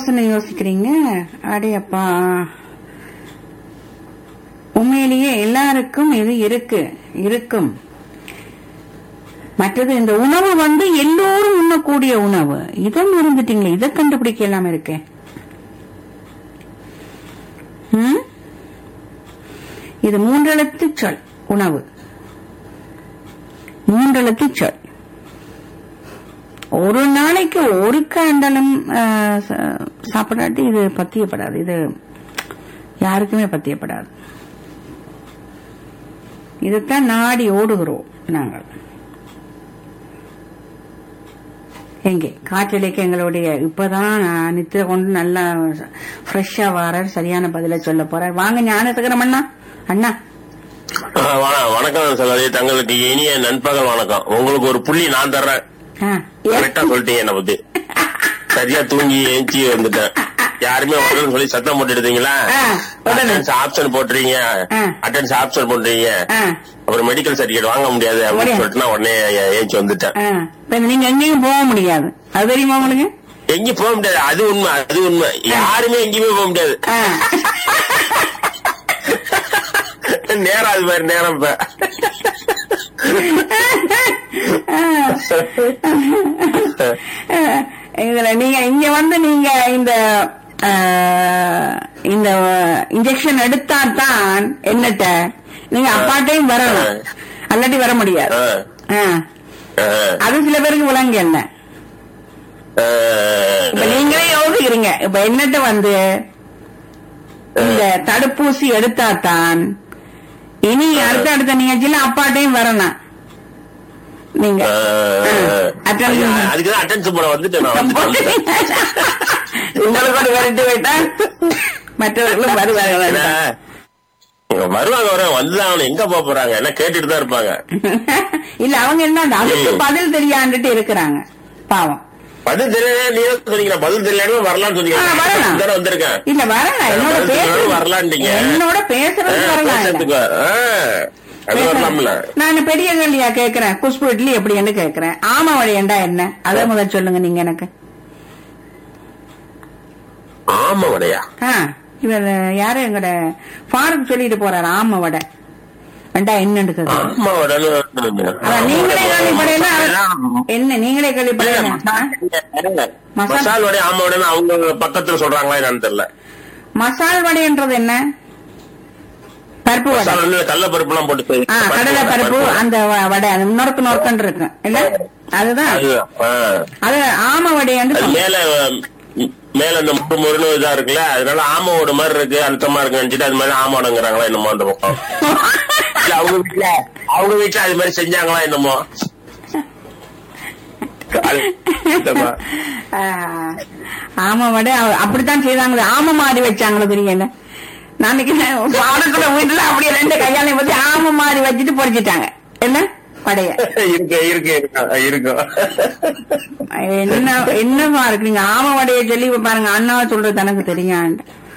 யோசனை யோசிக்கிறீங்க அடையப்பா உண்மையிலேயே எல்லாருக்கும் இது இருக்கு இருக்கும் மற்றது இந்த உணவு வந்து எல்லோரும் உண்ணக்கூடிய உணவு இதை மறந்துட்டீங்களே இதை கண்டுபிடிக்க இல்லாம இருக்கேன் ம்? இது மூன்றெழுத்து சொல் உணவு மூன்றெழுத்து சொல் ஒரு நாளைக்கு ஒரு கண்டலம் சாப்பிடாட்டி இது பத்தியப்படாது இது யாருக்குமே பத்தியப்படாது இதைத்தான் நாடி ஓடுகிறோம் நாங்கள் எங்கே காற்றலைக்கு எங்களுடைய இப்பதான் நான் நித்திர கொண்டு நல்லா ஃப்ரெஷ்ஷா வாரார் சரியான பதில சொல்ல போறார் வாங்க ஞானசகரம் அண்ணா அண்ணா ஆ, வண- வணக்கம் சகோதரி தங்களுக்கு இனிய நண்பகல் வணக்கம் உங்களுக்கு ஒரு புள்ளி நான் தர்றேன் ஆ, கரெக்டா சொல்லிட்டீங்க என்ன பத்தி சரியா தூங்கி ஏஞ்சி வந்துட்டேன் யாருமே வரலன்னு சொல்லி சத்தம் போட்டு எடுத்தீங்களா ஆ, உடனே. அட்டன்ஸ் ஆப்ஷன் போட்டுறீங்க ஆ. அட்டன்ஸ் ஆப்ஷன் போட்டுறீங்க ஆ, அப்புறம் மெடிக்கல் சர்டிபிகேட் வாங்க முடியாது அப்படின்னு முடியாது. சொல்லிட்டு நான் உடனே ஏ- ஏஞ்சி வந்துட்டேன் ஆ. இப்ப நீங்க எங்கேயும் போக முடியாது அது தெரியுமா உங்களுக்கு எங்கேயும் போக முடியாது அது உண்மை அது உண்மை யாருமே எங்கேயுமே போக முடியாது ஆ. நேரம் அது மாதிரி நேரம் இப்ப இதுல நீங்க இங்க வந்து நீங்க இந்த ஆ, இந்த இன்ஜெக்ஷன் எடுத்தா தான் என்னட்ட நீங்க அப்பாட்டையும் வரணும் அல்லாட்டி வர முடியாது ஆ. ஆ. ஆ. அது சில பேருக்கு விளங்கு என்ன ஆ. இப்ப நீங்களே யோசிக்கிறீங்க இப்ப என்னட்ட வந்து இந்த தடுப்பூசி எடுத்தா தான் இனி அடுத்த அடுத்த நிகழ்ச்சியில அப்பாட்டையும் வரணும் நீங்க attend ஐயா, அதுக்குதான் அட்டன்ஸ் போட வந்துட்டேன் நான் வந்துட்டேன். உங்களுக்கு ஒரு விரட்டு போயிட்டா மற்றவர்களும் வருவார்கள் ஏன்னா, இங்க வருவாங்க வர வந்துதான் அவனை எங்க போக போறாங்க என்ன கேட்டுட்டு தான் இருப்பாங்க இல்ல அவங்க என்ன அதுக்கு பதில் தெரியாண்டுட்டு இருக்கிறாங்க பாவம் பதில் தெரியல நீ தான் சொன்னீங்க பதில் தெரியல வரலாம்னு சொன்னீங்க ஆ, வரலாம். தானே வந்திருக்கேன் இல்ல வரலாம் என்னோட பதில் பேச சொல்லணும், வரலான்ட்டீங்க. என்னோட பேசுறது ஆ, வரலாம் இல்ல. பேசுறதுக்கு வ- ஆ, அது வரலாம்ல நான் பெரிய கல்லியா கேக்குறேன் குஷ்பு இட்லி எப்படின்னு கேக்குறேன் ஆமா வழியண்டா என்ன அதை முதல் சொல்லுங்க நீங்க எனக்கு ஆமா வடையா ஆ, இவர் யாரு எங்கட ஃபாரூக் சொல்லிட்டு போறாரு ஆமா வடை வேண்டா என்னன்னு கேக்குறாரு. ஆமா வடைன்னு அதான் நீங்களே கேள்விப்படையில என்ன நீங்களே கேள்விப்படையில மசால் வடை ஆமா வடைன்னு அவங்க பக்கத்துல சொல்றாங்களா என்னன்னு தெரியல மசால் வடைன்றது என்ன பருப்பு வடை மசால் வந்து கடல பருப்பு எல்லாம் போட்டு செய்ய- ஆ கடலை பருப்பு அந்த வ- வடை அது நொறுக்கு நொறுக்குன்னு இருக்கும் இல்ல அதுதான் அது, ஆ. அது ஆம வடைன்னு அது சொல்லுவாங்க. மேல ம், மேல இந்த முட்டு முருன்னு இதா இருக்குல்ல அதனால ஆமோட மாதிரி இருக்கு அழுத்தமா இருக்கு நினைச்சிட்டு அது மாதிரி ஆமோடங்கிறாங்களா என்னமோ அந்த பக்கம் இல்ல அவங்க வீட்டுல அவங்க வீட்டுல அது மாதிரி செஞ்சாங்களா என்னமோ அது- இந்தமா. ஆ, ஆமா வடை அவ- அப்படித்தான் செய்தாங்க ஆம மாதிரி வச்சாங்களோ தெரியல நாளைக்கு பாடக்குள்ள வீட்டுல அப்படியே ரெண்டு கையாலையும் பத்தி ஆம மாதிரி வச்சுட்டு பொறிச்சிட்டாங்க என்ன படைய இருக்கு இருக்கு இருக்கு இருக்கும் என்ன என்னமா இருக்கு நீங்க ஆம வடைய சொல்லி பாருங்க அண்ணாவை சொல்றது எனக்கு தெரியும்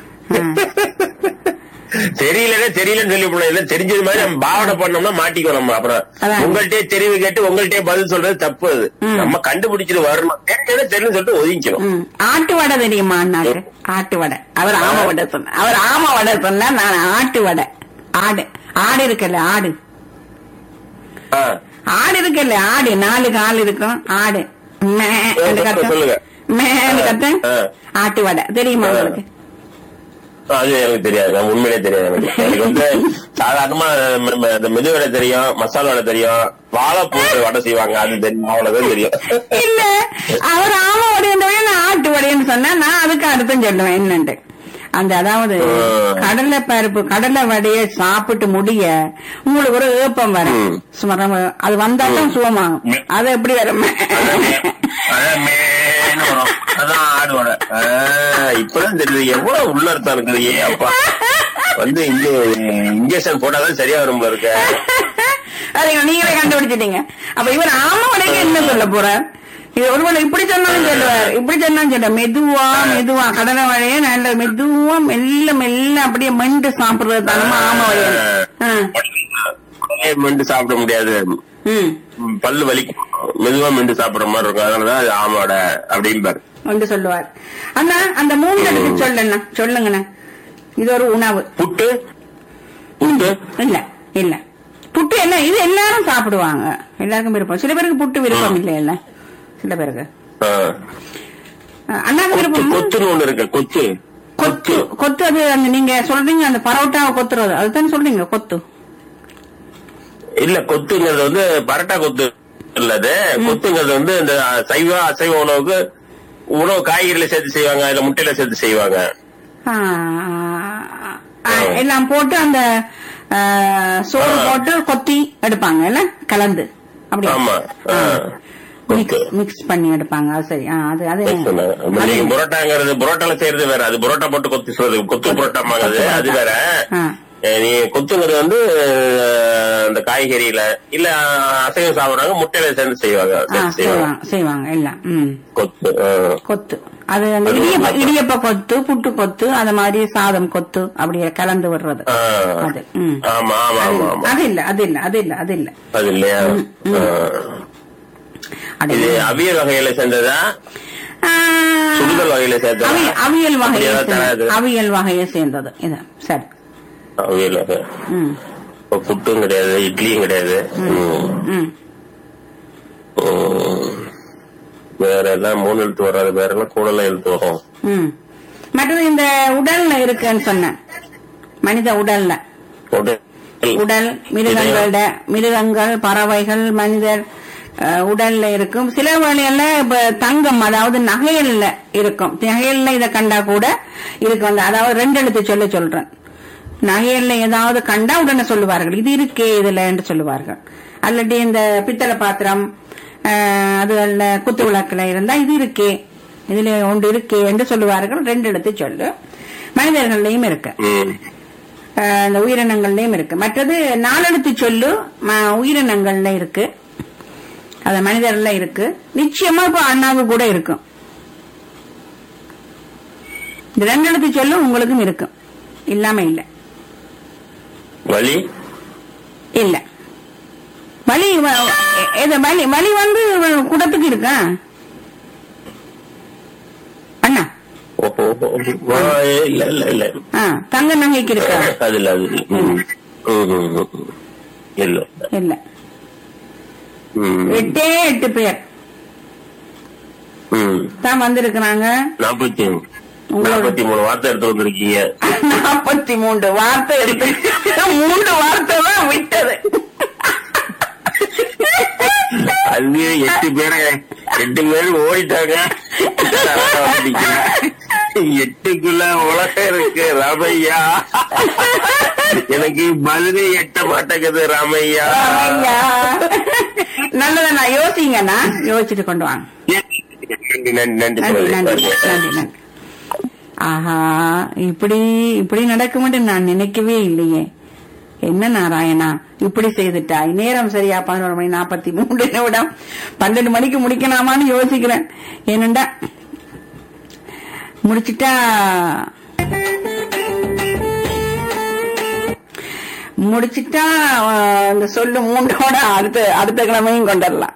தெரியலனே தெரியலன்னு சொல்லி போனோம் இல்ல தெரிஞ்சது மாதிரி நம்ம பாவனை பண்ணோம்னா மாட்டிக்குவோம் நம்ம அப்புறம் அதான். உங்கள்கிட்டயே தெரிவு கேட்டு உங்கள்கிட்டயே பதில் சொல்றது தப்பு அது ம். நம்ம கண்டுபிடிச்சிட்டு வரணும் தெரியல தெரியும் சொல்லிட்டு ஒதுங்கிக்கணும் ஆட்டு வடை தெரியுமா அண்ணாக்கு ஆட்டு வடை அவர் ஆம வடை சொன்ன அவர் ஆம வடை சொன்னா நான் ஆட்டு வடை ஆடு ஆடு இருக்குல்ல ஆடு ஆ. ஆடு இருக்குல்ல ஆடு நாலு கால் இருக்கும் ஆடு மே கத்த சொல்லுங்க. மேன்னு கத்த ஆ. ஆட்டு வடை தெரியுமா உங்களுக்கு அது எனக்கு தெரியாது நான் உண்மையிலே தெரியாது எனக்கு எனக்கு வந்து சாதாரணமா ம- ம- இந்த மெது வடை தெரியும் மசாலா வடை தெரியும் வாழைப்பூ வடை செய்வாங்க அது தெரியும் அவ்வளவுதான் தெரியும் இல்ல அவர் ஆம வடைன்றவங்க நான் ஆட்டு வடைன்னு சொன்னா நான் அதுக்கு அர்த்தம் சொல்லுவேன் என்னன்ட்டு அந்த அதாவது ஆ. கடலை பருப்பு கடலை வடையை சாப்பிட்டு முடிய உங்களுக்கு ஒரு ஏப்பம் வரும் ம். சுமரம் அது வந்தாலும் சுகமாகும் ம். அது எப்படி வரும் அதான் மேன்னு வரும். அதான் ஆடு வடை ஆ, இப்பதான் தெரியுது எவ்வளவு உள்ளர்த்தம் இருக்குது ஏ அப்பா வந்து இங்க இன்ஜெக்ஷன் போட்டாதான் சரியா வரும் போல இருக்க அதை நீங்களே கண்டுபிடிச்சிட்டீங்க அப்ப இவர் ஆம வடைக்கு என்ன சொல்ல போறார் இது ஒருவேளை இப்படி சொன்னாலும் சொல்லுவார் இப்படி சொன்னாலும் சொல்ல மெதுவா மெதுவா கடலை வடையை நல்ல மெதுவா மெல்ல மெல்ல அப்படியே மெண்டு சாப்பிடுறது தானமா ஆம வடையை ஆ. மெதுவாவே மெண்டு சாப்பிட முடியாது ம் ம், பல்லு வலி மெதுவா மெண்டு சாப்பிடுற மாதிரி இருக்கும் அதனாலதான் அது ஆமாட அப்படிம்பாரு என்று சொல்லுவார் அண்ணா அந்த மூணு எழுத்து சொல்லுண்ணா சொல்லுங்கண்ணா இது ஒரு உணவு புட்டு புட்டு இல்ல இல்ல புட்டு என்ன இது எல்லாரும் சாப்பிடுவாங்க எல்லாருக்கும் விருப்பம் சில பேருக்கு புட்டு விருப்பம் இல்லை இல்ல சில பேருக்கு ஆ. அஹ் அண்ணாக்கு கொத்து விருப்பம் கொத்துன்னு ஒண்ணு இருக்கு கொத்து கொத்து கொத்து அது அந்த நீங்க சொல்றீங்க அந்த பரோட்டாவை கொத்துறது அதுதான் சொல்றீங்க கொத்து இல்ல கொத்துங்கிறது வந்து பரோட்டா கொத்து இல்ல அது கொத்துங்கிறது வந்து இந்த சைவ அசைவ உணவுக்கு உணவு காய்கறில சேர்த்து செய்வாங்க இல்ல முட்டையில சேர்த்து செய்வாங்க ஆ, ஆ, எல்லாம் போட்டு அந்த ஆ, சோறு ஆ. போட்டு கொத்தி எடுப்பாங்க இல்ல கலந்து அப்படி ஆமா ஆ. கொத்து மிக்ஸ் மிக்ஸ் பண்ணி எடுப்பாங்க அது சரி ஆ, அது அது அப்ப அது- நீங்க புரோட்டாங்கிறது புரோட்டால செய்யறது வேற அது புரோட்டா போட்டு கொத்து சொல்றது கொத்து புரோட்டாமாங்கிறது அது வேற ஆ. அஹ் நீ கொத்துங்கிறது வந்து அஹ், அந்த காய்கறியில இல்ல அசைவம் சாப்பிடுறாங்க முட்டையில சேர்ந்து செய்வாங்க ஆ, சேர்த்து செய்வாங்க செய்வாங்க செய்வாங்க எல்லாம் ம் கொத்து அஹ். கொத்து அது அந்த இடியப்ப இடியப்ப கொத்து புட்டு கொத்து அது மாதிரி சாதம் கொத்து அப்படியே கலந்து விடுறது அஹ். அது ம் ஆமா ஆமா அது ஆமா இல்ல, ஆமா அது இல்ல அது இல்ல அது இல்ல அது இல்ல அது இல்லையா அஹ். அது இது அவியல் வகையில சேர்ந்ததா ஆ, சுடுதல் வகையில சேர்ந்ததா அவி- அவியல் வகையை அப்படியா தராது? சேர்ந்தது. அவியல் வகையை சேர்ந்தது இது சரி அவியல் வகை ம் இப்ப புட்டும் கிடையாது இட்லியும் கிடையாது ம். ம் ம். வேற எல்லாம் மூணு எழுத்து வராது வேற எல்லாம் கூடலாம் எழுத்து வரும் ம் மற்றது இந்த உடல்ல இருக்குன்னு சொன்னேன் மனித உடல்ல உடல். உடல் மிருகங்களோட மிருகங்கள் பறவைகள் மனிதர் அஹ், உடல்ல இருக்கும் சில வழியில இப்ப தங்கம் அதாவது நகையல்ல இருக்கும் நகையல்ல இத கண்டா கூட இருக்கும் அந்த அதாவது ரெண்டு எழுத்து சொல்ல சொல்றேன் நகையல்ல ஏதாவது கண்டா உடனே சொல்லுவார்கள் இது இருக்கே இதுல என்று சொல்லுவார்கள் அல்லது இந்த பித்தளை பாத்திரம் அஹ், அது அல்ல குத்து விளக்குல இருந்தா இது இருக்கே இதுல ஒன்று இருக்கே என்று சொல்லுவார்கள் ரெண்டு எழுத்து சொல்லு மனிதர்கள்லயும் இருக்கு ம். அஹ் இந்த உயிரினங்கள்லயும் இருக்கு மற்றது நாலெழுத்து சொல்லு ம- உயிரினங்கள்ல இருக்கு அது மனிதர்ல இருக்கு நிச்சயமா இப்ப அண்ணாவு கூட இருக்கும் இந்த ரெண்டு எழுத்து சொல்லும் உங்களுக்கும் இருக்கும் இல்லாம இல்ல வலி இல்ல வலி வ- எ- எது வலி வலி வந்து குடத்துக்கு இருக்கா அண்ணா ஓஹோ ஆ, இல்ல இல்ல இல்ல ஆ, தங்க நகைக்கு இருக்கா அது இல்ல அது இல்ல. ம். ம், ம், ம், ம். இல்ல இல்ல ம். எட்டே எட்டு பேர் ம். தான் வந்திருக்கிறாங்க நாற்பத்தி உங்களோட- நாற்பத்தி மூணு வார்த்தை எடுத்து வந்திருக்கீங்க நாற்பத்தி மூன்று வார்த்தை இருக்கு மூன்று வார்த்தை தான் விட்டது அது எட்டு பேரை எட்டு பேர் ஓடிட்டாங்க எட்டுக்குள்ள உலகம் இருக்கு ராமையா எனக்கு பதிலே எட்ட மாட்டேங்குது ராமையா ஐயா. நல்லதண்ணா யோசிங்கண்ணா யோசிச்சுட்டு கொண்டு வாங்க நன்றி நன்றி நன்றி நன்றி நன்றி சொல்லுங்க. நன்றி நன்றி ஆஹா இப்படி இப்படி நடக்கும்னு நான் நினைக்கவே இல்லையே என்ன நாராயணா இப்படி செய்துட்டாய் நேரம் சரியா பதினோரு மணி நாற்பத்தி மூன்று நிமிடம் பன்னெண்டு மணிக்கு முடிக்கலாமான்னு யோசிக்கிறேன் ஏனண்டா முடிச்சிட்டா முடிச்சிட்டா அஹ், இந்த சொல்லு மூன்றோட அடுத்த அடுத்த கிழமையும் கொண்டுடலாம்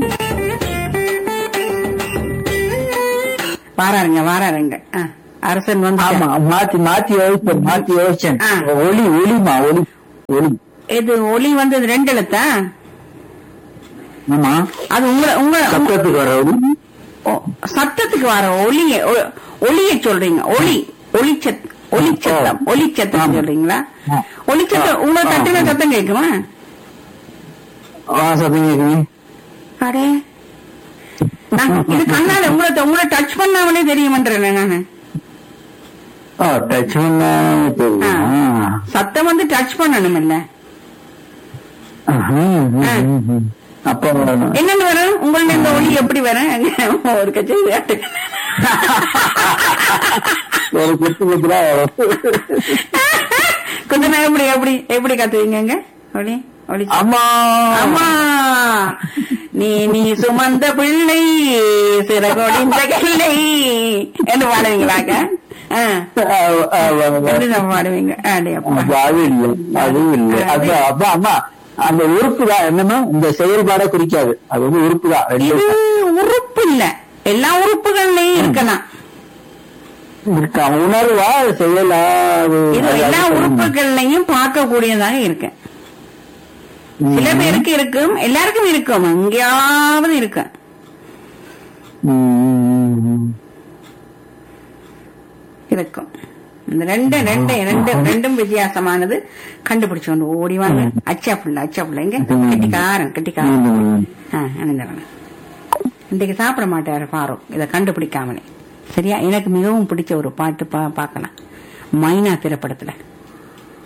வாராருங்க வாராருங்க ஆ, அரசன் வந்து ஆமா மாத்தி மாத்தி யோசிச்சேன் மாத்தி யோசிச்சேன் ஆ. ஒளி ஒளிமா ஒளி ஒளி இது ஒளி வந்து இது ரெண்டு எழுத்தா ஆமா அது உங்க உங்க சத்தத்துக்கு வர ஒளி ஓ, சத்தத்துக்கு வர ஒளிய ஒ- ஒளிய சொல்றீங்க ஒளி ஒளிச்சத் ஒளிச்சத்தம் ஒளிச்சத்தம் ஆமா. சொல்றீங்களா ஆ. ஒளிச்சத்தம் உங்களை ஆ. தட்டுன சத்தம் கேட்குமா ஆ சத்தம் கேக்குது அடே நான் இது கண்ணால உங்களை உங்களை டச் பண்ணாமலே தெரியுமன்றேன் நானு ஓ டச் பண்ண தெரியும் ஆ. ஆ. சத்தம் வந்து டச் பண்ணணும் இல்ல ம், ம், ம், ம். அப்ப என்னன்னு வரும் உங்களுடைய இந்த ஒளி எப்படி வரும் ஒரு கட்சி ஒரு குத்து குத்துரா கொஞ்ச நேரம் எப்படி எப்படி எப்படி கத்துவீங்க ஒளி ஒளி அம்மா அம்மா நீ நீ சுமந்த பிள்ளை சிறகொடிந்த கிள்ளை என்று பாடுவீங்களாக்க ஆ. எப்படி நம்ம பாடுவீங்க அடே அப்பா அப்ப அது இல்ல அது இல்ல அது அப்ப அம்மா அந்த உறுப்பு தான் என்னன்னா இந்த செயல்பாடை குறிக்காது அது வந்து உறுப்பு தான் ரெண்டு இது உறுப்பு இல்ல எல்லா உறுப்புகள்லயும் இருக்கலாம் இருக்கா உணர்வா செயலா அது இது அது எல்லா அது உறுப்புகள்லையும் பார்க்கக்கூடியதாக இருக்கு சில பேருக்கு இருக்கும் எல்லாருக்கும் இருக்கும் எங்கேயாவது இருக்கு ம், ம், ம். இருக்கும் இந்த ரெண்டு ரெண்டு ரெண்டு ரெண்டும் வித்தியாசமானது கண்டுபிடிச்சு கொண்டு ஓடி வாங்க அச்சா புள்ள அச்சா புள்ள எங்க ம். கெட்டிக்காரன் கெட்டிக்காரன் ம். ஆ, அனந்தவன் இன்றைக்கு சாப்பிட மாட்டாரு ஃபாரூக் இதை கண்டுபிடிக்காமலே சரியா எனக்கு மிகவும் பிடிச்ச ஒரு பாட்டு பா- பார்க்கலாம் மைனா திரைப்படத்துல